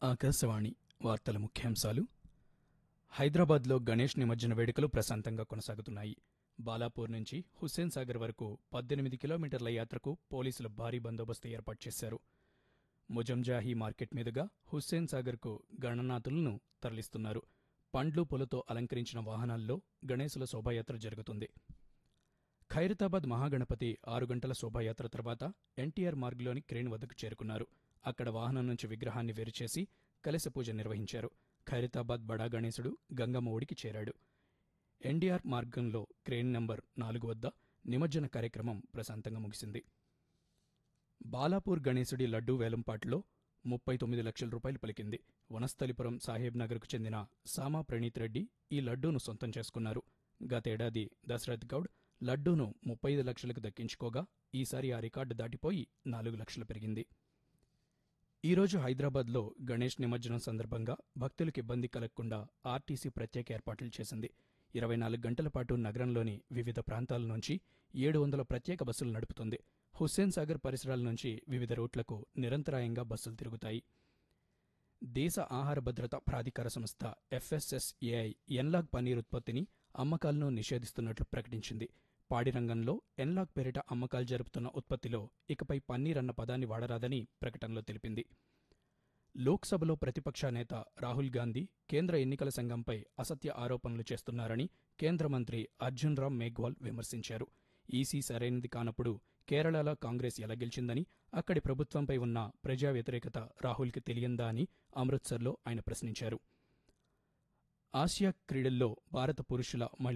ఆకాశవాణి వార్తల ముఖ్యాంశాలు హైదరాబాద్లో గణేష్ నిమజ్జన వేడుకలు ప్రశాంతంగా కొనసాగుతున్నాయి బాలాపూర్ నుంచి హుస్సేన్ సాగర్ వరకు పద్దెనిమిది కిలోమీటర్ల యాత్రకు పోలీసులు భారీ బందోబస్తు ఏర్పాటు చేశారు ముజంజాహీ మార్కెట్ మీదుగా హుస్సేన్ సాగర్కు గణనాథులను తరలిస్తున్నారు పండ్లు పూలతో అలంకరించిన వాహనాల్లో గణేశుల శోభాయాత్ర జరుగుతుంది ఖైరతాబాద్ మహాగణపతి ఆరు గంటల శోభాయాత్ర తర్వాత ఎన్టీఆర్ మార్గ్లోని క్రేన్ వద్దకు చేరుకున్నారు అక్కడ వాహనం నుంచి విగ్రహాన్ని వేరుచేసి కలశ పూజ నిర్వహించారు ఖైరతాబాద్ బడా గణేశుడు గంగమ్మ ఒడికి చేరాడు ఎన్డీఆర్ మార్గంలో క్రేన్ నంబర్ నాలుగు వద్ద నిమజ్జన కార్యక్రమం ప్రశాంతంగా ముగిసింది బాలాపూర్ గణేశుడి లడ్డూ వేలంపాట్లో ముప్పై తొమ్మిది లక్షల రూపాయలు పలికింది వనస్థలిపురం సాహెబ్ నగర్కు చెందిన సామా ప్రణీత్ రెడ్డి ఈ లడ్డూను సొంతం చేసుకున్నారు గతేడాది దశరథ్ గౌడ్ లడ్డూను ముప్పై ఐదు లక్షలకు దక్కించుకోగా ఈసారి ఆ రికార్డు దాటిపోయి నాలుగు లక్షలు పెరిగింది ఈరోజు హైదరాబాద్లో గణేష్ నిమజ్జనం సందర్భంగా భక్తులకు ఇబ్బంది కలగకుండా ఆర్టీసీ ప్రత్యేక ఏర్పాట్లు చేసింది ఇరవై నాలుగు గంటల పాటు నగరంలోని వివిధ ప్రాంతాల నుంచి ఏడు వందల ప్రత్యేక బస్సులు నడుపుతుంది హుస్సేన్ సాగర్ పరిసరాల నుంచి వివిధ రూట్లకు నిరంతరాయంగా బస్సులు తిరుగుతాయి దేశ ఆహార భద్రత ప్రాధికార సంస్థ ఎఫ్ఎస్ఎస్ఏఐ ఎన్లాగ్ పన్నీర్ ఉత్పత్తిని అమ్మకాలను నిషేధిస్తున్నట్లు ప్రకటించింది పాడి రంగంలో ఎన్లాగ్ పేరిట అమ్మకాలు జరుపుతున్న ఉత్పత్తిలో ఇకపై పన్నీర్ అన్న పదాన్ని వాడరాదని ప్రకటనలో తెలిపింది లోక్సభలో ప్రతిపక్ష నేత రాహుల్ గాంధీ కేంద్ర ఎన్నికల సంఘంపై అసత్య ఆరోపణలు చేస్తున్నారని కేంద్ర మంత్రి అర్జున్ రామ్ మేఘ్వాల్ విమర్శించారు ఈసీ సరైనది కానప్పుడు కేరళలో కాంగ్రెస్ ఎలా గెలిచిందని అక్కడి ప్రభుత్వంపై ఉన్న ప్రజా వ్యతిరేకత రాహుల్కి తెలియందా అని అమృత్సర్లో ఆయన ప్రశ్నించారు ఆసియా క్రీడల్లో భారత పురుషుల మహిళా